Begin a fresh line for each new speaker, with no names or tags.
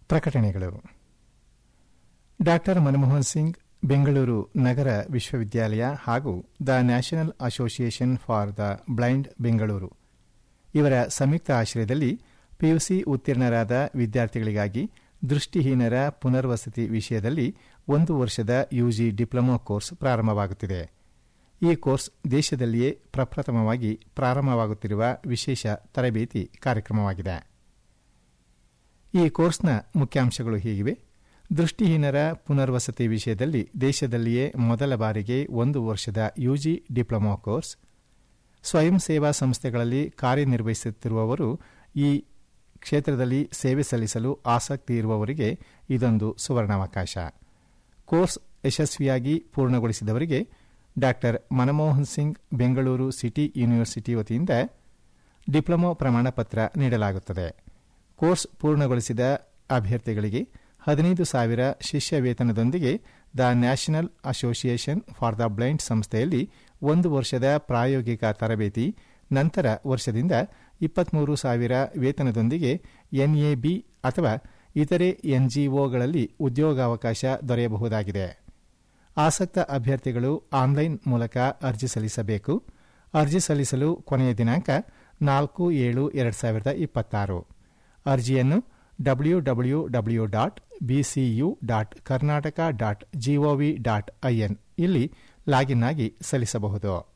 ಪ್ರಕಟಣೆಗಳು ಡಾಕ್ಟರ್ ಮನಮೋಹನ್ ಸಿಂಗ್ ಬೆಂಗಳೂರು ನಗರ ವಿಶ್ವವಿದ್ಯಾಲಯ ಹಾಗೂ the national association for the blind Bengaluru ಇವರ ಸಂಯುಕ್ತ ಆಶ್ರಯದಲ್ಲಿ ಪಿಯುಸಿ ಉತ್ತೀರ್ಣರಾದ ವಿದ್ಯಾರ್ಥಿಗಳಿಗಾಗಿ ದೃಷ್ಟಿಹೀನರ ಪುನರ್ವಸತಿ ವಿಷಯದಲ್ಲಿ ಒಂದು ವರ್ಷದ ಯುಜಿ ಡಿಪ್ಲೊಮಾ ಕೋರ್ಸ್ ಪ್ರಾರಂಭವಾಗುತ್ತಿದೆ ಈ ಕೋರ್ಸ್ ದೇಶದಲ್ಲಿಯೇ ಪ್ರಪ್ರಥಮವಾಗಿ ಪ್ರಾರಂಭವಾಗುತ್ತಿರುವ ವಿಶೇಷ ತರಬೇತಿ ಕಾರ್ಯಕ್ರಮವಾಗಿದೆ ಈ ಕೋರ್ಸ್ನ ಮುಖ್ಯಾಂಶಗಳು ಹೀಗಿವೆ ದೃಷ್ಟಿಹೀನರ ಪುನರ್ವಸತಿ ವಿಷಯದಲ್ಲಿ ದೇಶದಲ್ಲಿಯೇ ಮೊದಲ ಬಾರಿಗೆ ಒಂದು ವರ್ಷದ ಯುಜಿ ಡಿಪ್ಲೊಮಾ ಕೋರ್ಸ್ ಸ್ವಯಂ ಸೇವಾ ಸಂಸ್ಥೆಗಳಲ್ಲಿ ಕಾರ್ಯನಿರ್ವಹಿಸುತ್ತಿರುವವರು ಈ ಕ್ಷೇತ್ರದಲ್ಲಿ ಸೇವೆ ಸಲ್ಲಿಸಲು ಆಸಕ್ತಿ ಇರುವವರಿಗೆ ಇದೊಂದು ಸುವರ್ಣಾವಕಾಶ ಕೋರ್ಸ್ ಯಶಸ್ವಿಯಾಗಿ ಪೂರ್ಣಗೊಳಿಸಿದವರಿಗೆ doctor Manmohan Singh Bengaluru city university ವತಿಯಿಂದ ಡಿಪ್ಲೊಮಾ ಪ್ರಮಾಣ ಪತ್ರ ನೀಡಲಾಗುತ್ತದೆ ಕೋರ್ಸ್ ಪೂರ್ಣಗೊಳಿಸಿದ ಅಭ್ಯರ್ಥಿಗಳಿಗೆ ಹದಿನೈದು ಸಾವಿರ ಶಿಷ್ಯ ವೇತನದೊಂದಿಗೆ the national association for the blind ಸಂಸ್ಥೆಯಲ್ಲಿ ಒಂದು ವರ್ಷದ ಪ್ರಾಯೋಗಿಕ ತರಬೇತಿ ನಂತರ ವರ್ಷದಿಂದ ಇಪ್ಪತ್ಮೂರು ಸಾವಿರ ವೇತನದೊಂದಿಗೆ ಎನ್ಎಬಿ ಅಥವಾ ಇತರೆ ಎನ್ಜಿಒಗಳಲ್ಲಿ ಉದ್ಯೋಗಾವಕಾಶ ದೊರೆಯಬಹುದಾಗಿದೆ ಆಸಕ್ತ ಅಭ್ಯರ್ಥಿಗಳು ಆನ್ಲೈನ್ ಮೂಲಕ ಅರ್ಜಿ ಸಲ್ಲಿಸಬೇಕು ಅರ್ಜಿ ಸಲ್ಲಿಸಲು ಕೊನೆಯ ದಿನಾಂಕ ನಾಲ್ಕು ಏಳು ಎರಡು ಸಾವಿರದ ಇಪ್ಪತ್ತಾರು ಅರ್ಜಿಯನ್ನು W W W dot BCU dot Karnataka dot GOV dot IN ಇಲ್ಲಿ ಲಾಗಿನ್ ಆಗಿ ಸಲ್ಲಿಸಬಹುದು